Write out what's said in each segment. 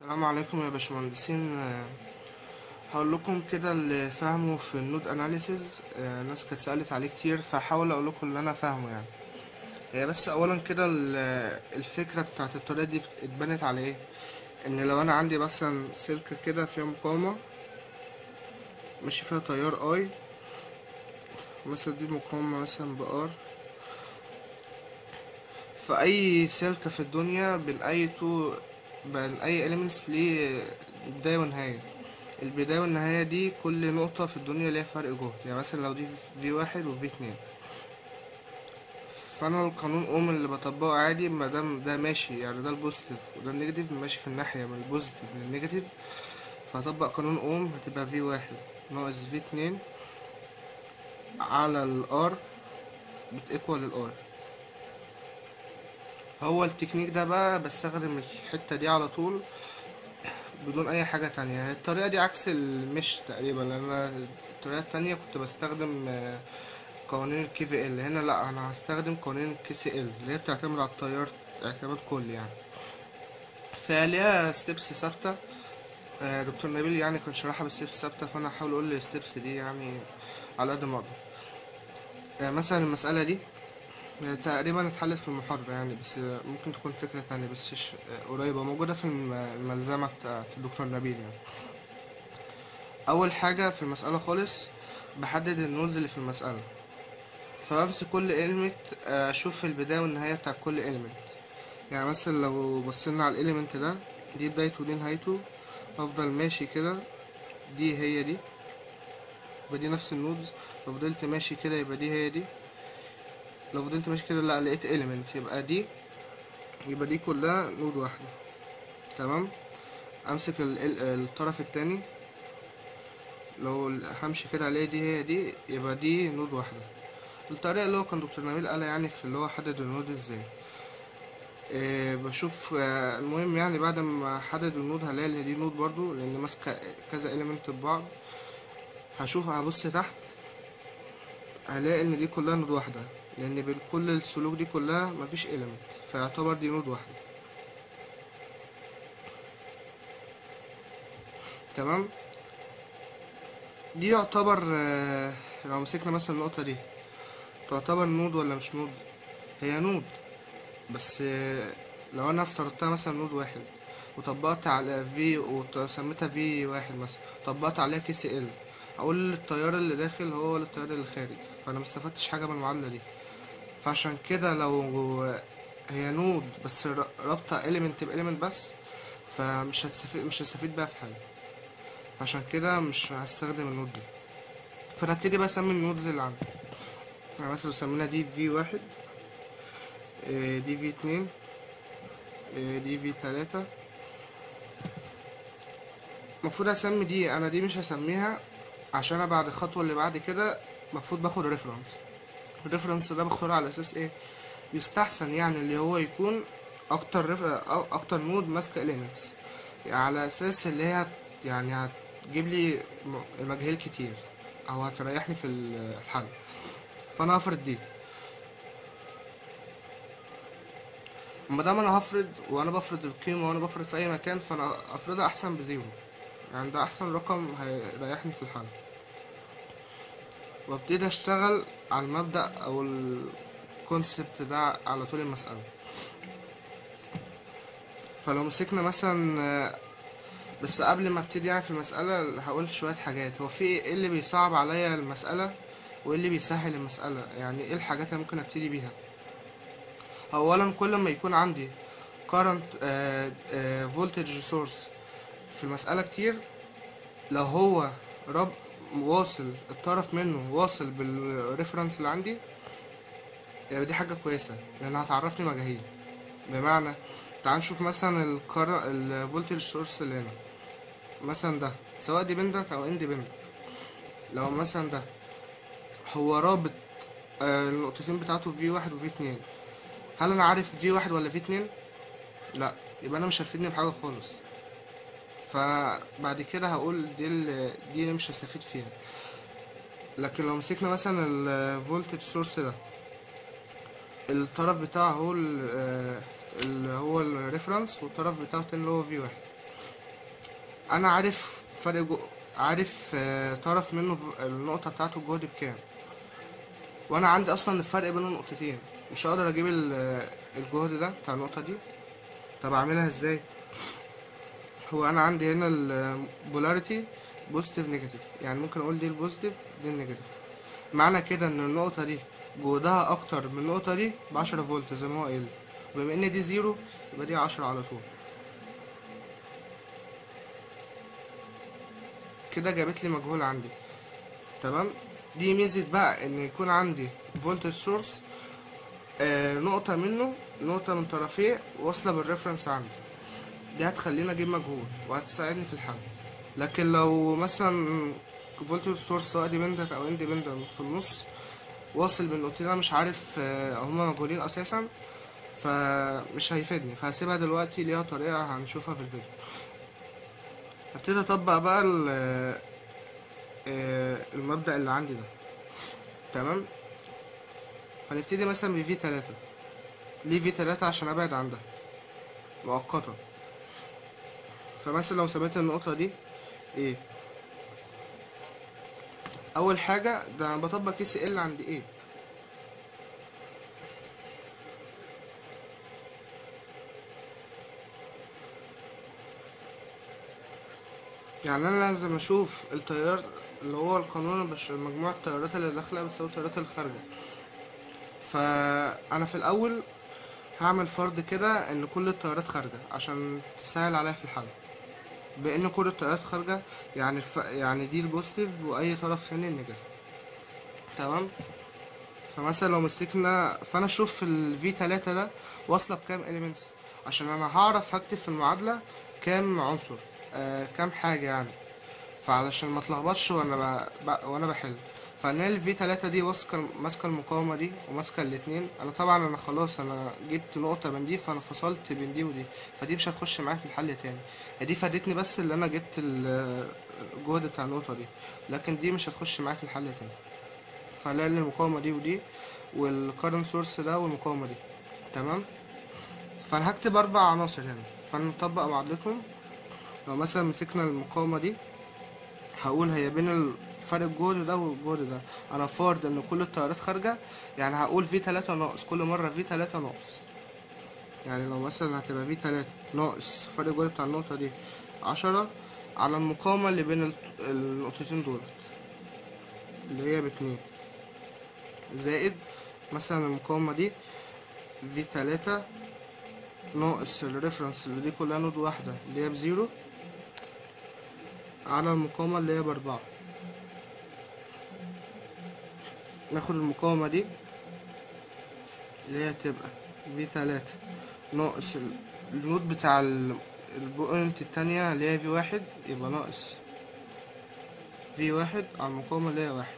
السلام عليكم يا باشمهندسين آه، هقول لكم كده اللي فاهمه في النود اناليسيز ناس كانت سألت عليه كتير فهحاول اقول لكم اللي انا فاهمه يعني هي بس اولا كده ال- الفكرة بتاعت الطريقة دي اتبنت على ايه ان لو انا عندي مثلا سلكة كده فيها مقاومة ماشي فيها تيار اي مثلا دي مقاومة مثلا بار فأي سلكة في الدنيا بين أي تو بين أي elements ليه بداية ونهاية البداية والنهاية دي كل نقطة في الدنيا ليها فرق جهد يعني مثلا لو دي في واحد وفي اتنين فأنا القانون أوم اللي بطبقه عادي ما دام ده ماشي يعني ده البوزيتيف وده النيجاتيف ماشي في الناحية من البوزيتيف للنيجاتيف فهطبق قانون أوم هتبقى في واحد ناقص في اتنين على الار بتيكوال الار هو التكنيك ده بقى بستخدم الحتة دي على طول بدون اي حاجة تانية الطريقة دي عكس المش تقريبا لان انا الطريقة التانية كنت بستخدم آه، قوانين الكي في ال هنا لا انا هستخدم قوانين الكي سي ال اللي هي بتعتمد على التيار اعتماد كلي يعني فليها ستيبس ثابتة آه، دكتور نبيل يعني كان شرحها بالستيبس ثابتة فانا هحاول اقول الستيبس دي يعني على قد ما اقدر آه، مثلا المسألة دي هي تقريبا اتحلت في المحاضرة يعني بس ممكن تكون فكرة تانية بس ش- قريبة موجودة في الم- الملزمة بتاعت الدكتور نبيل يعني أول حاجة في المسألة خالص بحدد النودز اللي في المسألة فبمسك كل إلمنت أشوف البداية والنهاية بتاع كل إلمنت يعني مثلا لو بصينا على الإليمنت ده دي بدايته ودي نهايته أفضل ماشي كده دي هي دي يبقى دي نفس النودز لو فضلت ماشي كده يبقى دي هي دي لو فضلت ماشي كده لا لقيت element يبقى دي يبقى دي كلها نود واحدة تمام امسك ال- ال- الطرف التاني لو ال- همشي كده الاقي دي هي دي يبقى دي نود واحدة الطريقة اللي هو كان دكتور نبيل قالها يعني في اللي هو حدد النود ازاي إيه بشوف آه، المهم يعني بعد ما حدد النود هلاقي ان دي نود برضو لان ماسكة كذا element ببعض هشوف هبص تحت هلاقي ان دي كلها نود واحدة لان بين كل السلوك دي كلها مفيش element فيعتبر دي نود واحدة تمام دي يعتبر آه، لو مسكنا مثلا النقطة دي تعتبر نود ولا مش نود هي نود بس آه، لو انا افترضتها مثلا نود واحد وطبقت على في وسميتها في واحد مثلا طبقت عليها كي سي ال اقول التيار اللي داخل هو التيار اللي خارج فانا مستفدتش حاجة من المعادلة دي فعشان كده لو هي نود بس ر- رابطة element بإليمنت بس فمش هتستفيد مش هستفيد بيها في حاجة عشان كده مش هستخدم النود دي فانا ابتدي بقى اسمي النودز اللي عندي يعني مثلا لو سمينا دي في واحد آه، دي في اتنين آه، دي في تلاتة المفروض اسمي دي انا دي مش هسميها عشان انا بعد الخطوة اللي بعد كده المفروض باخد ريفرنس الريفرنس ده بختاره على اساس ايه يستحسن يعني اللي هو يكون اكتر رف... أو اكتر نود ماسكه elements يعني على اساس اللي هي هت... يعني هتجيب لي م- مجهول كتير او هتريحني في الحل فانا هفرض دي ما دام انا هفرض وانا بفرض القيمه وانا بفرض في اي مكان فانا افرضها احسن بزيرو يعني ده احسن رقم هيريحني في الحل وابتدي اشتغل على المبدأ او الكونسبت ده على طول المسألة فلو مسكنا مثلا آه، بس قبل ما ابتدي يعني في المسألة هقول شوية حاجات هو في ايه اللي بيصعب عليا المسألة وايه اللي بيسهل المسألة يعني ايه الحاجات اللي ممكن ابتدي بيها اولا كل ما يكون عندي current آه، آه، voltage source في المسألة كتير لو هو رب واصل الطرف منه واصل بالريفرنس اللي عندي يبقى دي حاجة كويسة لأنها هتعرفني مجاهيل بمعنى تعال نشوف مثلا الكار الفولتج سورس اللي هنا مثلا ده سواء ديبندنت أو اندبندنت لو مثلا ده هو رابط آه، النقطتين بتاعته في واحد وفي اتنين هل أنا عارف في واحد ولا في اتنين؟ لأ يبقى أنا مش هتفيدني بحاجة خالص فبعد كده هقول دي ال- دي اللي مش هستفيد فيها لكن لو مسكنا مثلا الفولتج سورس ده الطرف بتاعه هو ال- آه، اللي هو الريفرنس والطرف بتاعه التاني اللي هو في واحد انا عارف فرق جو... عارف آه، طرف منه ف- النقطة بتاعته الجهد بكام وانا عندي اصلا الفرق بين النقطتين مش هقدر اجيب ال- آه، الجهد ده بتاع النقطة دي طب اعملها ازاي هو انا عندي هنا البولاريتي بوزيتيف نيجاتيف يعني ممكن اقول دي البوزيتيف دي النيجاتيف معنى كده ان النقطة دي جهدها اكتر من النقطة دي بعشرة فولت زي ما هو قايل بما ان دي زيرو يبقى دي عشرة على طول كده جابت لي مجهول عندي تمام دي ميزة بقى ان يكون عندي فولتج سورس آه نقطة منه نقطة من طرفيه واصلة بالريفرنس عندي دي هتخليني اجيب مجهول وهتساعدني في الحل لكن لو مثلا فولتج سورس سواء ديبندنت او اندبندنت في النص واصل بين نقطتين انا مش عارف آه، هما مجهولين اساسا فمش هيفيدني فهسيبها دلوقتي ليها طريقة هنشوفها في الفيديو هبتدي اطبق بقى ال- آه، المبدأ اللي عندي ده تمام فنبتدي مثلا ب في تلاتة ليه في تلاتة عشان ابعد عن ده مؤقتا فمثلا لو سميت النقطة دي ايه اول حاجة ده انا بطبق كي سي ال عند ايه يعني انا لازم اشوف التيار اللي هو القانون مش مجموع التيارات اللي داخله بتساوي التيارات اللي خارجه فانا في الاول هعمل فرض كده ان كل التيارات خارجه عشان تسهل عليا في الحل بان كل التيارات خارجه يعني الف... يعني دي البوزيتيف واي طرف ثاني النيجاتيف تمام فمثلا لو مسكنا فانا اشوف ال V3 ده واصله بكام elements عشان انا هعرف هكتب في المعادله كام عنصر آه كام حاجه يعني فعلشان ما اتلخبطش وانا ب... ب... وانا بحل فانا ال V3 دي ماسكه ماسكه المقاومه دي وماسكه الاتنين انا طبعا انا خلاص انا جبت نقطه من دي فانا فصلت بين دي ودي فدي مش هتخش معايا في الحل تاني هي دي فادتني بس اللي انا جبت ال- الجهد بتاع النقطه دي لكن دي مش هتخش معايا في الحل تاني فهلاقي المقاومة دي ودي والكارنت سورس ده والمقاومة دي تمام فانا هكتب اربع عناصر هنا فنطبق معادلتهم لو مثلا مسكنا المقاومة دي هقول هي بين ال- فرق الجهد ده والجهد ده انا فارض ان كل التيارات خارجة يعني هقول في تلاتة ناقص كل مرة في تلاتة ناقص يعني لو مثلا هتبقى في تلاتة ناقص فرق الجهد بتاع النقطة دي عشرة على المقاومة اللي بين ال- النقطتين دولت اللي هي باتنين زائد مثلا المقاومة دي في تلاتة ناقص الريفرنس اللي دي كلها نود واحدة اللي هي بزيرو على المقاومة اللي هي بأربعة ناخد المقاومة دي اللي هي تبقى في تلاتة ناقص ال- النود بتاع ال- البوينت التانية اللي هي في واحد يبقى ناقص في واحد على المقاومة اللي هي واحد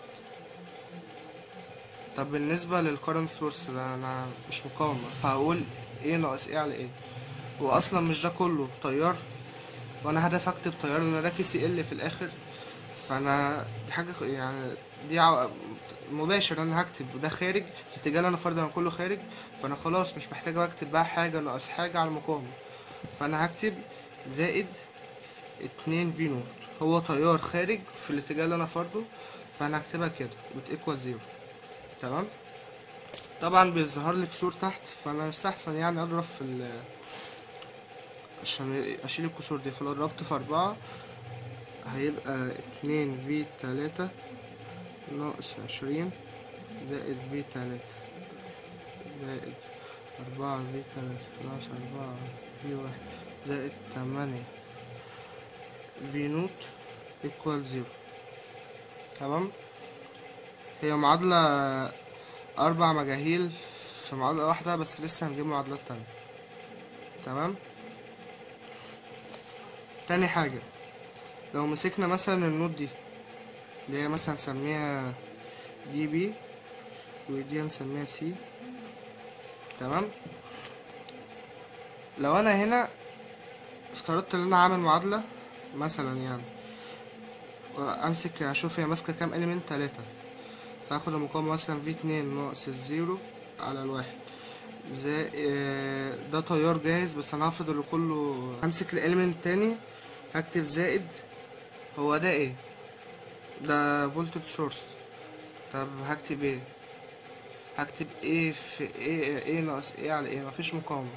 طب بالنسبة للكرنت سورس ده انا مش مقاومة فهقول ايه ناقص ايه على ايه هو اصلا مش ده كله تيار وانا هدف اكتب تيار لان ده كي سي ال في الاخر فانا دي حاجة ك- يعني دي عو- مباشر انا هكتب وده خارج في اتجاه اللي انا فرض ان كله خارج فانا خلاص مش محتاج اكتب بقى حاجة ناقص حاجة على المقاومة فانا هكتب زائد اتنين في نوت هو تيار خارج في الاتجاه اللي انا فرضه فانا هكتبها كده بتيكوال زيرو تمام طبعا بيظهر لي كسور تحت فانا يستحسن يعني اضرب في ال عشان اشيل الكسور دي فلو ضربت في اربعة هيبقى اتنين في تلاتة ناقص عشرين زائد في تلاتة زائد أربعة في تلاتة ناقص أربعة في واحد زائد تمانية في نوت ايكوال زيرو تمام هي معادلة أربع مجاهيل في معادلة واحدة بس لسه هنجيب معادلات تانية تمام تاني حاجة لو مسكنا مثلا النوت دي اللي هي مثلا نسميها دي بي ودي هنسميها سي تمام لو انا هنا افترضت ان انا عامل معادلة مثلا يعني امسك اشوف هي ماسكة كام اليمنت تلاتة فاخد المقاومة مثلا في اتنين ناقص الزيرو على الواحد زي آه، ده تيار جاهز بس انا هفرض اللي كله همسك الاليمنت تاني هكتب زائد هو ده ايه ده فولتج سورس طب هكتب ايه هكتب ايه في ايه ايه ناقص ايه على ايه مفيش مقاومة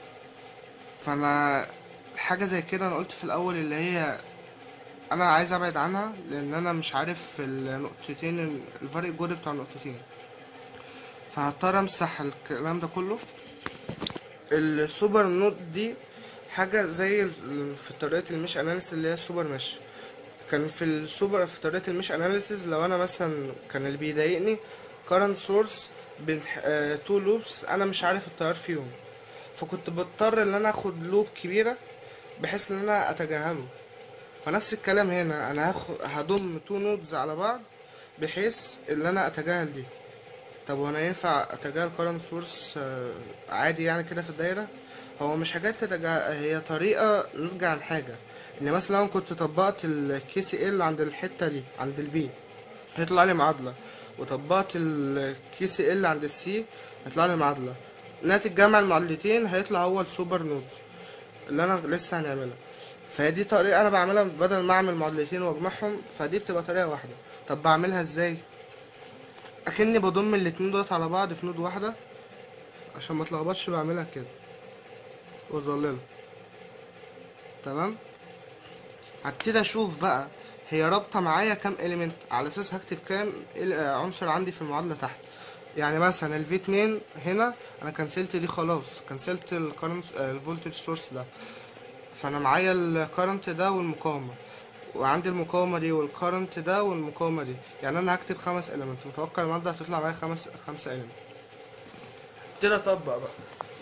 فانا حاجة زي كده انا قلت في الاول اللي هي انا عايز ابعد عنها لان انا مش عارف النقطتين الفرق الجهد بتاع النقطتين فهضطر امسح الكلام ده كله السوبر نوت دي حاجة زي ال- في طريقة المش اناليسيس اللي هي السوبر مش كان في السوبر في طريقة المش اناليسيس لو انا مثلا كان اللي بيضايقني current source بين تو لوبس انا مش عارف التيار فيهم فكنت بضطر ان انا اخد لوب كبيرة بحيث ان انا اتجاهله فنفس الكلام هنا انا هاخد هضم تو نودز على بعض بحيث ان انا اتجاهل دي طب وانا ينفع اتجاهل current source آه، عادي يعني كده في الدايرة هو مش حاجات تتجاهل هي طريقة نرجع عن حاجة ان مثلا لو كنت طبقت الكي سي ال عند الحتة دي عند البي هيطلع لي معادلة وطبقت الكي سي ال عند السي هيطلع لي معادلة ناتج جمع المعادلتين هيطلع هو السوبر نودز اللي انا لسه هنعملها فهي دي طريقة انا بعملها بدل ما اعمل معادلتين واجمعهم فدي بتبقى طريقة واحدة طب بعملها ازاي اكني بضم الاتنين دولت على بعض في نود واحدة عشان ما اتلخبطش بعملها كده واظللها تمام هبتدي اشوف بقى هي رابطه معايا كام اليمنت على اساس هكتب كام ال- آه، عنصر عندي في المعادله تحت يعني مثلا ال V2 هنا انا كنسلت دي خلاص كنسلت الكرنت الفولتج سورس ده فانا معايا الكرنت ده والمقاومه وعندي المقاومه دي والكرنت ده والمقاومه دي يعني انا هكتب خمس اليمنت متوقع الماده هتطلع معايا خمس خمسة اليمنت ابتدي اطبق بقى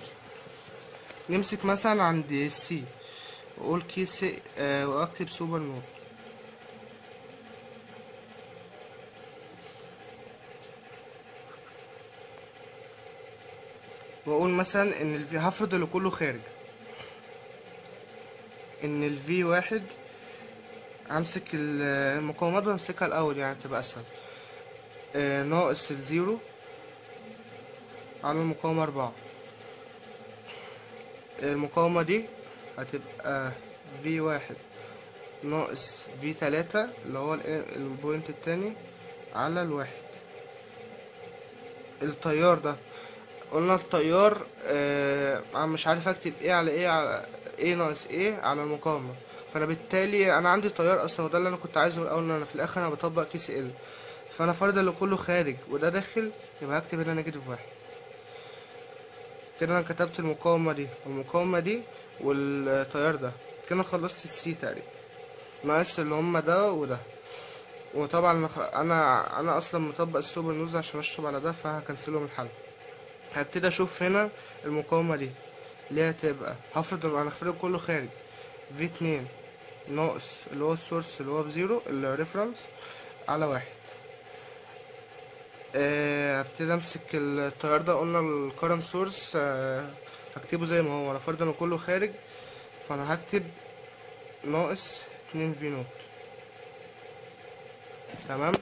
نمسك مثلا عند السي واقول كيس آه واكتب سوبر نوت واقول مثلا ان الفي هفرض اللي كله خارج ان الفي واحد همسك ال- المقاومات بمسكها الاول يعني تبقى اسهل آه ناقص الزيرو على المقاومة أربعة المقاومة دي هتبقى في واحد ناقص في تلاتة اللي هو ال- البوينت التاني على الواحد التيار ده قلنا التيار آه انا مش عارف اكتب ايه على ايه على ايه ناقص ايه على المقاومة فانا بالتالي انا عندي تيار اصلا وده اللي انا كنت عايزه من الاول ان انا في الاخر انا بطبق كي سي ال فانا فرض اللي كله خارج وده داخل يبقى هكتب هنا نيجاتيف واحد كده انا كتبت المقاومة دي والمقاومة دي والتيار ده كده أنا خلصت السي تقريبا ناقص اللي هما ده وده وطبعا أنا خ- انا انا اصلا مطبق السوبر نوز عشان اشطب على ده فهكنسله من الحل هبتدي اشوف هنا المقاومة دي اللي هي هتبقى هفرض انا هفرض كله خارج في اتنين ناقص اللي هو السورس اللي هو بزيرو الريفرنس على واحد آه، هبتدي امسك التيار ده قلنا الكرنت سورس هكتبه زي ما هو انا فرض انه كله خارج فانا هكتب ناقص اتنين في نوت تمام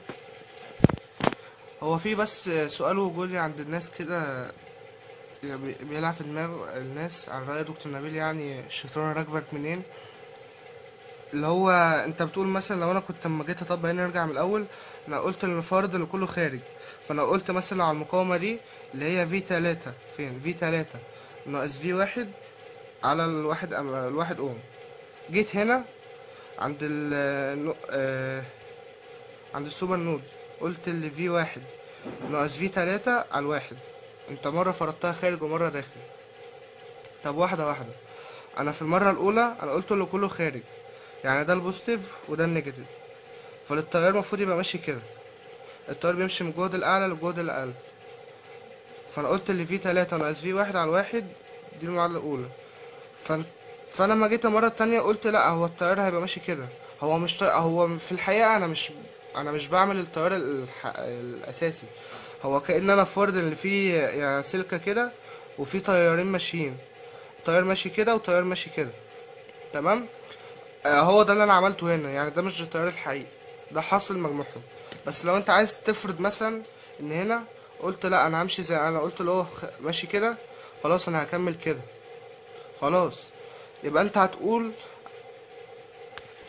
هو في بس سؤال وجودي عند الناس كده بي- بيلعب في دماغ الناس على رأي دكتور نبيل يعني الشيطان راكبك منين اللي هو انت بتقول مثلا لو انا كنت لما جيت اطبق هنا نرجع من الاول انا قلت ان الفرض اللي كله خارج فانا قلت مثلا على المقاومه دي اللي هي في تلاتة فين في تلاتة ناقص في واحد على الواحد أم- الواحد اوم جيت هنا عند ال نو- آه عند السوبر نود قلت اللي في واحد ناقص في تلاتة على الواحد انت مرة فرضتها خارج ومرة داخل طب واحدة واحدة انا في المرة الاولى انا قلت اللي كله خارج يعني ده البوزيتيف وده النيجاتيف فالتيار المفروض يبقى ماشي كده التيار بيمشي من الجهد الاعلى للجهد الاقل فانا قلت اللي فيه تلاتة ناقص فيه واحد على الواحد دي المعادلة الاولى فن... فانا لما جيت المرة التانية قلت لا هو التيار هيبقى ماشي كده هو مش طي... هو في الحقيقة انا مش انا مش بعمل التيار الح... الاساسي هو كأن انا فرض ان في يعني سلكة كده وفي تيارين ماشيين تيار ماشي كده وتيار ماشي كده تمام آه هو ده اللي انا عملته هنا يعني ده مش التيار الحقيقي ده حاصل مجموعهم بس لو انت عايز تفرض مثلا ان هنا قلت لا انا همشي زي انا قلت له خ- ماشي كده خلاص انا هكمل كده خلاص يبقى انت هتقول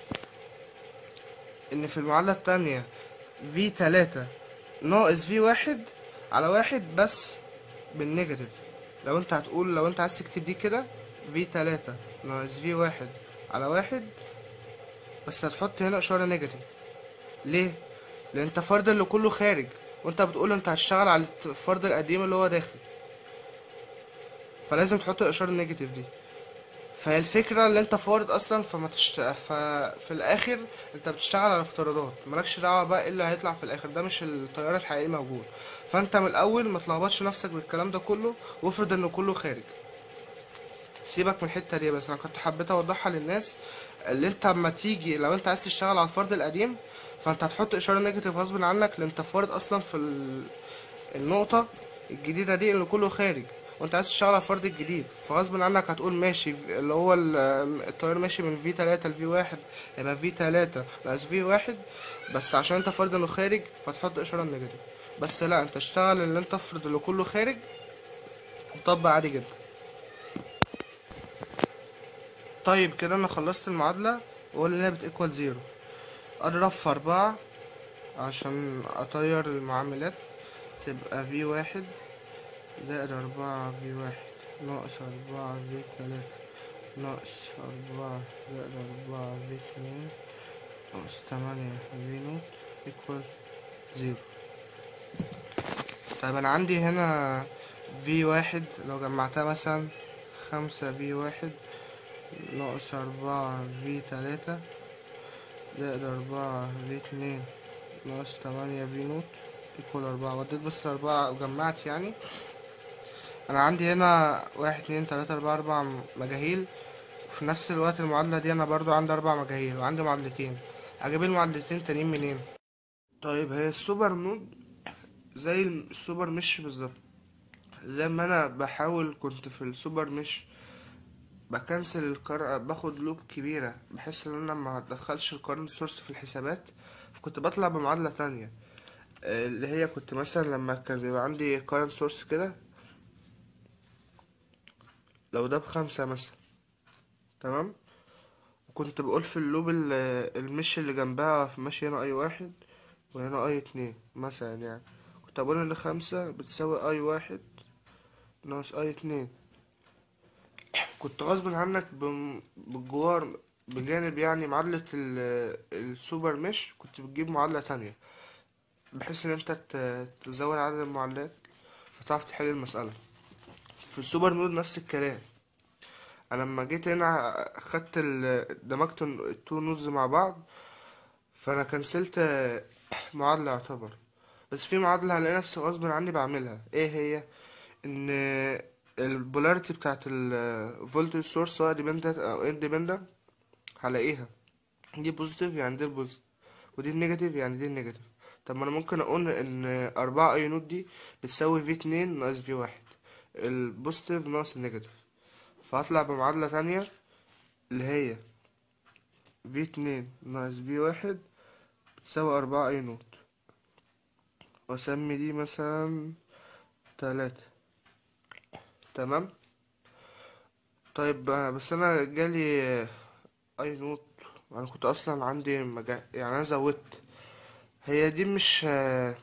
ان في المعادلة التانية في تلاتة ناقص في واحد على واحد بس بالنيجاتيف لو انت هتقول لو انت عايز تكتب دي كده في تلاتة ناقص في واحد على واحد بس هتحط هنا اشارة نيجاتيف ليه؟ لان انت فرض اللي كله خارج وانت بتقول انت هتشتغل على الفرض القديم اللي هو داخل فلازم تحط الاشارة النيجاتيف دي فهي الفكرة اللي انت فارض اصلا فما تشت... ففي الاخر انت بتشتغل على افتراضات مالكش دعوة بقى ايه اللي هيطلع في الاخر ده مش التيار الحقيقي موجود فانت من الاول ما تلخبطش نفسك بالكلام ده كله وافرض ان كله خارج سيبك من الحتة دي بس انا كنت حبيت اوضحها للناس اللي انت اما تيجي لو انت عايز تشتغل على الفرض القديم فانت هتحط اشارة نيجاتيف غصب عنك لان انت فارض اصلا في ال... النقطة الجديدة دي اللي كله خارج وانت عايز تشتغل على الفرد الجديد فغصب عنك هتقول ماشي في- اللي هو ال- التيار ماشي من في تلاتة لفي واحد يبقى في تلاتة ناقص في واحد بس عشان انت فرد انه خارج فتحط اشارة نيجاتيف بس لا انت اشتغل اللي انت افرض اللي كله خارج وطبق عادي جدا طيب كده انا خلصت المعادلة واقول انها بتيكوال زيرو اضرب في اربعة عشان اطير المعاملات تبقى في واحد زائد أربعة في واحد ناقص أربعة في تلاتة ناقص أربعة زائد أربعة في اتنين ناقص تمانية في نوت equal زيرو طيب أنا عندي هنا في واحد لو جمعتها مثلا خمسة في واحد ناقص أربعة في تلاتة زائد أربعة في اتنين ناقص تمانية في نوت equal أربعة وديت بس الأربعة وجمعت يعني انا عندي هنا واحد اتنين تلاتة اربعة اربع مجاهيل وفي نفس الوقت المعادلة دي انا برضو عندي اربع مجاهيل وعندي معادلتين اجيب المعادلتين تانيين منين طيب هي السوبر نود زي السوبر مش بالظبط زي ما انا بحاول كنت في السوبر مش بكنسل القر باخد لوب كبيرة بحيث ان انا ما ادخلش القرن سورس في الحسابات فكنت بطلع بمعادلة تانية آه، اللي هي كنت مثلا لما كان بيبقى عندي قرن سورس كده لو ده بخمسة مثلا تمام وكنت بقول في اللوب ال- المش اللي جنبها في ماشي هنا اي واحد وهنا اي اتنين مثلا يعني كنت بقول ان خمسة بتساوي اي واحد ناقص اي اتنين كنت غصب عنك بم- بالجوار بجانب يعني معادلة ال- السوبر مش كنت بتجيب معادلة تانية بحيث ان انت ت- تزود عدد المعادلات فتعرف تحل المسألة في السوبر نود نفس الكلام انا لما جيت هنا خدت ال- دمجت التو نودز مع بعض فانا كنسلت معادلة يعتبر بس في معادلة هلاقي نفسي غصب عني بعملها ايه هي ان البولاريتي بتاعت الفولتج سورس سواء ديبندنت او اندبندنت هلاقيها دي بوزيتيف يعني دي البوزيتيف ودي النيجاتيف يعني دي النيجاتيف طب ما انا ممكن اقول ان اربعة اي نوت دي بتساوي في اتنين ناقص في واحد البوزيتيف ناقص النيجاتيف فهطلع بمعادلة تانية اللي هي في اتنين ناقص في واحد بتساوي أربعة أي نوت وأسمي دي مثلا تلاتة تمام طيب آه، بس أنا جالي آه، أي نوت أنا كنت أصلا عندي مجا... يعني أنا زودت هي دي مش آه،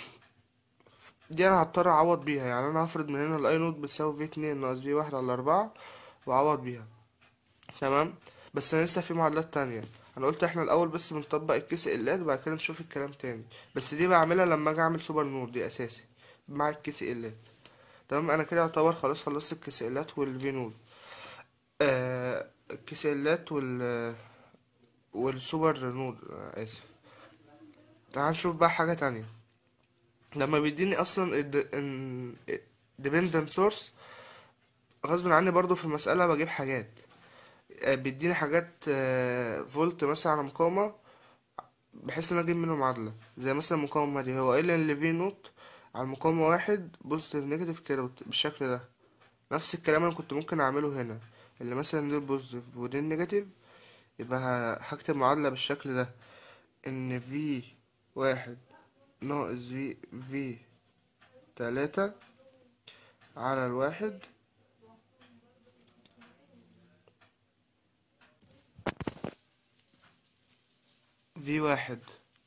دي أنا هضطر أعوض بيها يعني أنا هفرض من هنا الأي نوت بتساوي في اتنين ناقص في واحد على أربعة وأعوض بيها تمام بس انا لسه في معادلات تانية انا قلت احنا الاول بس بنطبق الكيس الات وبعد كده نشوف الكلام تاني بس دي بعملها لما اجي اعمل سوبر نود دي اساسي مع الكيس الات تمام انا كده يعتبر خلاص خلصت الكيس الات والفي نود آه الكيس الات وال والسوبر نود آه اسف تعال نشوف بقى حاجة تانية لما بيديني اصلا dependent source غصب عني برضو في المسألة بجيب حاجات آه، بيديني حاجات آه، فولت مثلا على مقاومة بحيث ان أنا اجيب منه معادلة زي مثلا المقاومة دي هو قايل ان في نوت على المقاومة واحد بوزيتيف نيجاتيف كده بت- بالشكل ده نفس الكلام انا كنت ممكن اعمله هنا اللي مثلا دي البوزيتيف ودي النيجاتيف يبقى ه- هكتب معادلة بالشكل ده ان في واحد ناقص في في تلاتة على الواحد في واحد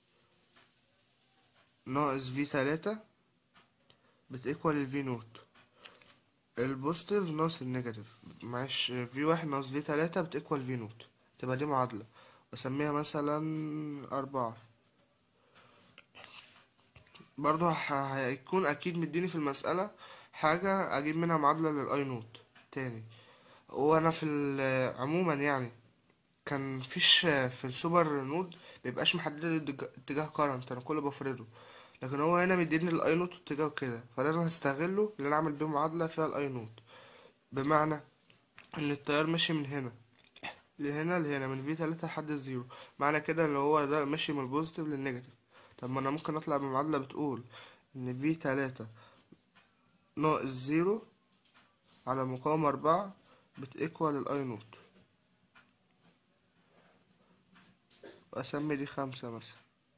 ناقص في تلاتة بتيكوال الفي نوت البوزيتيف ناقص النيجاتيف معلش في واحد ناقص في تلاتة بتيكوال في نوت تبقى دي معادلة واسميها مثلا أربعة برضه ه- هيكون أكيد مديني في المسألة حاجة أجيب منها معادلة للأي نوت تاني وأنا في ال- عموما يعني كان فيش في السوبر نود مبيبقاش محدد لي الاتج- اتجاه كارنت انا كله بفرضه لكن هو هنا مديني الاي نوت واتجاهه كده فده انا هستغله اللي انا اعمل بيه معادله فيها الاي نوت بمعنى ان التيار ماشي من هنا لهنا لهنا من في تلاتة لحد الزيرو معنى كده ان هو ده ماشي من البوزيتيف للنيجاتيف طب ما انا ممكن اطلع بمعادله بتقول ان في تلاتة ناقص زيرو على مقاومة أربعة بتيكوال الاي نوت واسمي دي خمسة مثلا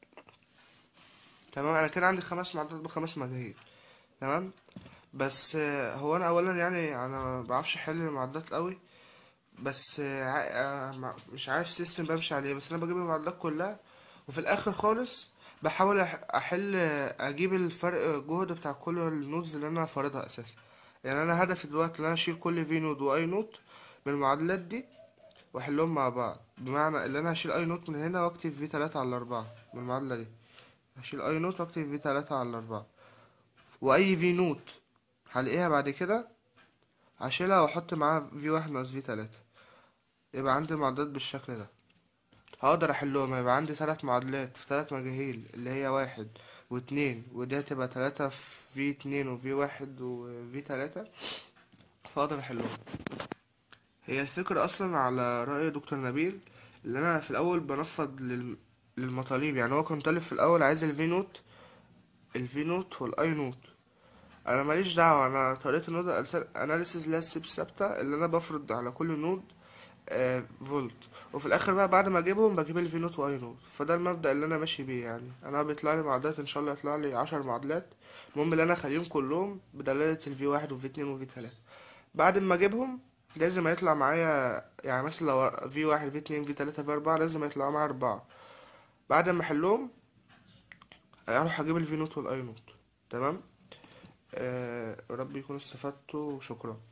تمام انا كده عندي خمس معادلات بخمس مجاهيل تمام بس آه، هو انا اولا يعني انا ما بعرفش احل المعادلات قوي بس آه، ع- آه، مع- مش عارف سيستم بمشي عليه بس انا بجيب المعادلات كلها وفي الاخر خالص بحاول أح- احل آه، اجيب الفرق جهد بتاع كل النودز اللي انا فارضها اساسا يعني انا هدفي دلوقتي ان انا اشيل كل في نود واي نود من المعادلات دي واحلهم مع بعض بمعنى ان انا هشيل اي نوت من هنا واكتب في تلاتة على اربعة من المعادلة دي هشيل اي نوت واكتب في تلاتة على اربعة واي في نوت هلاقيها بعد كده هشيلها واحط معاها في واحد ناقص في تلاتة يبقى عندي المعادلات بالشكل ده هقدر احلهم يبقى عندي ثلاث معادلات في ثلاث مجاهيل اللي هي واحد واتنين ودي هتبقى تلاتة في اتنين وفي واحد وفي تلاتة فاقدر احلهم هي الفكرة أصلا على رأي دكتور نبيل اللي أنا في الأول بنفض لل... للمطالب يعني هو كان طالب في الأول عايز الفي نوت الفي نوت والأي نوت أنا ماليش دعوة أنا طريقة النود أناليسيز اللي هي السيب ثابتة اللي أنا بفرض على كل نود آه فولت وفي الآخر بقى بعد ما أجيبهم بجيب الفي نوت وأي نوت فده المبدأ اللي أنا ماشي بيه يعني أنا بيطلع لي معادلات إن شاء الله يطلع لي عشر معادلات المهم اللي أنا أخليهم كلهم بدلالة الفي واحد وفي اتنين وفي تلاتة بعد ما اجيبهم لازم هيطلع معايا يعني مثلا لو في واحد في اتنين في تلاتة في أربعة لازم هيطلعوا معايا أربعة بعد ما أحلهم أروح أجيب الفي نوت والأي نوت تمام آه ربي يكون استفدتوا وشكرا